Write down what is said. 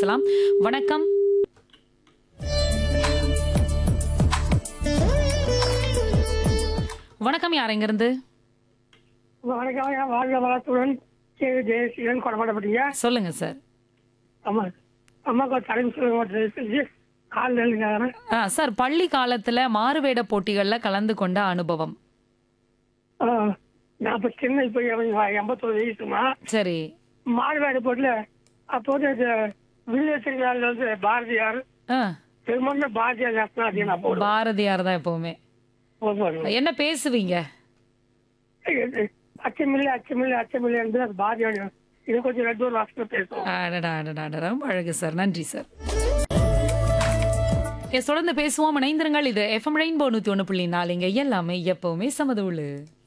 பேசலாம் வணக்கம் வணக்கம் யார் எங்கிருந்து வணக்கம் ஐயா வாழ்க வளத்துடன் கே ஜெயசீலன் கொடமாட்டப்பட்டீங்க சொல்லுங்க சார் ஆமா அம்மாக்கு ஒரு தலைமை சொல்லுங்க செஞ்சு கால் நெல்லுங்க ஆ சார் பள்ளி காலத்துல மாறுவேட போட்டிகள்ல கலந்து கொண்ட அனுபவம் நான் இப்போ சின்ன இப்போ எண்பத்தொரு வயசுமா சரி மாடுவேடு போட்டுல அப்போது இந்த வில்லேஜ் திருவிழாவில் வந்து பாரதியார் ஆ பெரும்பான்மை பாரதியார் நேசனா அப்படின்னு நான் போடுவேன் பாரதியார் தான் எப்பவுமே போடுவேன். என்ன பேசுவீங்க இது அச்சமில்லை அச்சமில்லை அச்சமில்லை என்று அது பாரதியார் இது கொஞ்சம் ரெண்டு ஒரு வருஷத்துல பேசுவோம் அடடா அடடா அடடா ரொம்ப அழகு சார் நன்றி சார் எஸ் தொடர்ந்து பேசுவோம் இணைந்திருங்கள் இது எஃப்எம் ரெயின்போ நூத்தி ஒன்று புள்ளி நாலுங்க எல்லாமே எப்பவுமே சமதூளு